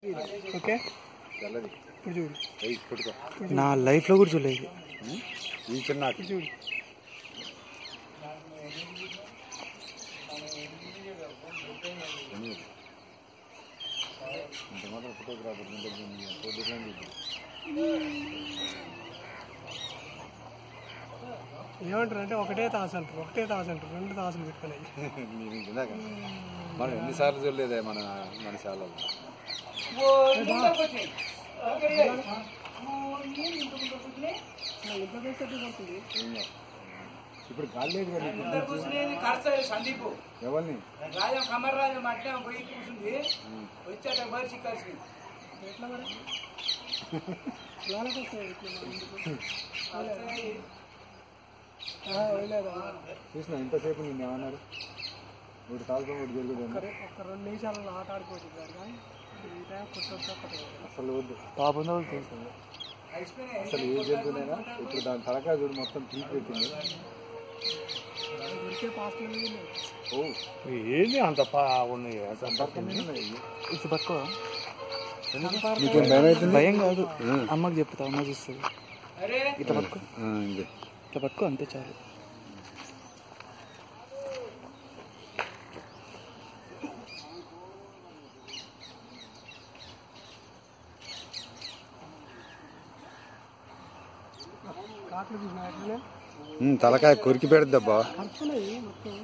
Okay తెల్లది ఇప్పుడు చూడు వెయ్యి కొట్టుకో నా లైఫ్లో కూడా చూడలేదు ఈ చిన్న ఇప్పుడు చూడు ఇంత మాత్రం ఫోటోగ్రాఫర్ ఫోటోగ్రాఫర్ ఏమంటారు అంటే ఒకటే తాసు అంటారు ఒకటే తాసు అంటారు రెండు తాసులు పెట్టుకున్నాయి నేను ఇందాక మనం ఎన్నిసార్లు చూడలేదే మన మన శాలలో ఇప్పుడు గాలి లేదు కదా నీకు. కూర్చునేది కడతాడు సందీపు ఎవరిని రాజం కమర్ రాజం అట్లా పోయి కూర్చుంది వచ్చాక మనిషి కలిసి చూసిన ఇంతసేపు నిన్ను ఏమన్నారు ఒకటి తాగుతాం ఒకటి జరుగుతుంది ఒక రెండు నిమిషాలలో ఆట ఆడుకోవచ్చు కాదు కానీ ఈ టైం కొట్టొచ్చా కొట్టవచ్చు అసలు వద్దు పాపం తెలుసు అసలు ఏ జంతువునైనా ఇప్పుడు దాని తలకాయ చూడు మొత్తం పీక్ పెట్టింది దొరికే పాస్ట్లు లేవు ఓ ఏంది అంత పా ఉన్నాయి సంపర్కమే ఉన్నాయి. ఇది పట్టుకో నీకేం భయం అవుతుంది భయం కాదు అమ్మకి చెప్తా అమ్మ చూస్తుంది అరే ఇట్లా పట్టుకో ఆ, ఇంకే. ఇట్లా పట్టుకో అంతే చాలు కాట్లు చూసిన అట్లనే ఉమ్, తలకాయ కొరికి పెడద్దబ్బా కడుపున్నాయి మొత్తం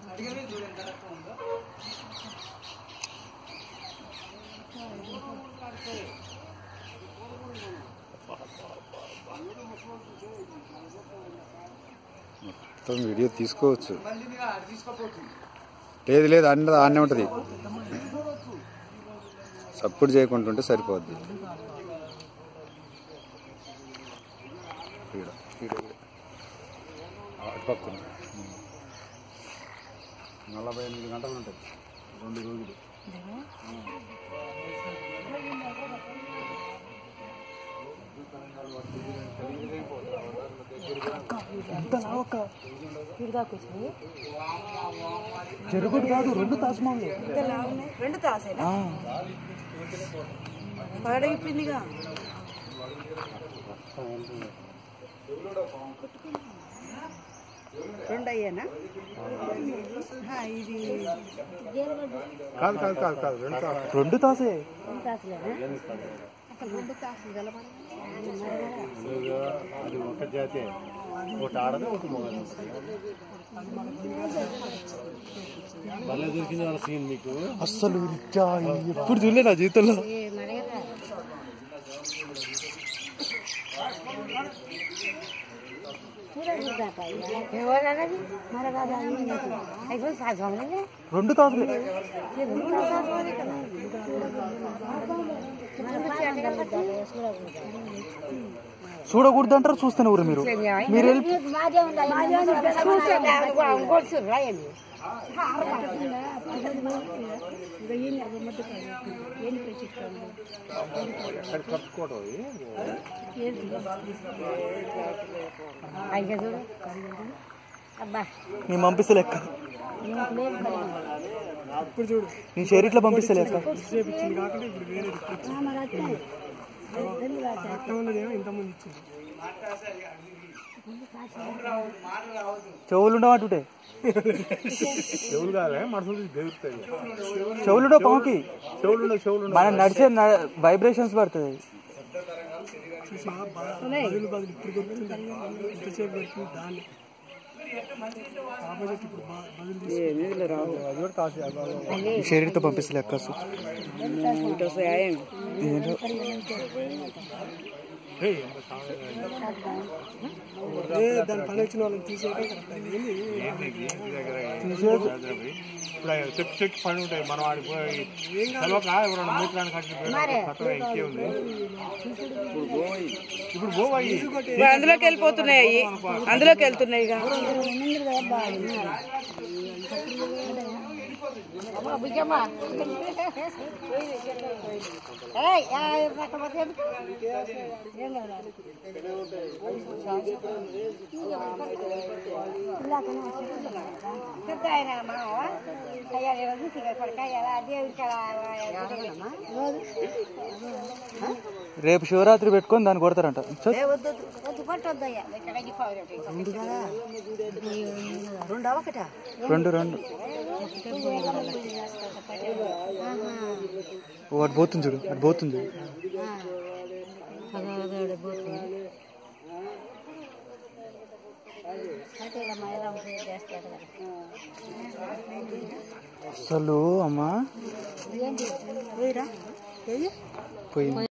మొత్తం వీడియో తీసుకోవచ్చు మందిని తీసుకోపోతుంది లేదు లేదు అన్న ఆడనే ఉంటుంది సపోర్ట్ చేయకుండా ఉంటే సరిపోద్ది ఈడ, ఈడ, ఈడ. అటు పక్కన ఉమ్. నలభై ఎనిమిది గంటలు ఉంటుంది రెండు రోజులు జరుగుడు కాదు రెండు తాజ్మహల్ రెండు తాసేనా పడగిపోయిందిగా రెండు అయ్యానా ఆ, ఇది కాదు కాదు కాదు కాదు రెండు కాదు రెండు తాసే రెండు తాసులు గలపడ అది ఒక జాతి ఒకటి ఆడదు ఒకటి మొగదు భలే దొరికింది వాళ్ళ సీన్ మీకు అస్సలు నిజా, ఎప్పుడు చూడలే నా జీవితంలో రెండు తాసులే చూడకూడదు అంటారు చూస్తేనే ఊరు మీరు మీరు వెళ్ళి అబ్బా నేను పంపిస్తే లెక్క ఇప్పుడు చూడు నీ షేర్ ఇట్లా పంపిస్తే లెక్క సేపు ఇచ్చింది కాకుండా ఇప్పుడు వేరే ఇచ్చింది రక్తం ఉన్నదేమో ఇంతకుముందు ఇచ్చింది చెవులు ఉండవు అటుటే చెవులు కాలే మనసులు బెగురుతాయి చెవులుండవు పాముకి చెవులు ఉండవు చెవులు ఉండవు మనం నడిచే వైబ్రేషన్స్ పడుతుంది చూసిన బదులు బదులు ఇప్పుడు దొరుకుతుంది ఎంతసేపు దొరికింది దాన్ని ఆపోజిట్ ఇప్పుడు బ- బదులు తీసుకుంది ఈ షేర్తో పంపిస్తే లెక్క అసలు. ఏంటో ఏ దాని పని వచ్చిన వాళ్ళని తీసేయడం కరెక్ట్ అయింది ఇప్పుడు అవి చెక్ చెక్ పని ఉంటాయి మనం ఆడిపోయి సెలవుక ఎవరైనా మూత్రాన్ని కట్టి కట్టడం ఇంకే ఉంది ఇప్పుడు పోవాయి అందులోకి వెళ్ళిపోతున్నాయి అవి అందులోకి వెళ్తున్నాయి ఇక అమ్మ బుజ్జమ్మ ఏయ్ ఆ రకమతే ఎందుకు ఏం కాదు పెద్ద ఆయన మావ అయ్యారు ఎవరు చూసి కొడుక ఎలా దేవుడికి రేపు శివరాత్రి పెట్టుకొని దాన్ని కొడతారంట చూ. వద్దు వద్దు కొట్టొద్దయ్యా ఇక్కడ రెండవ ఒకటా రెండు రెండు ఓ అటు పోతుంది చూడు అటు పోతుంది చూడు అసలు అమ్మా ఏంటి పోయిరా పోయింది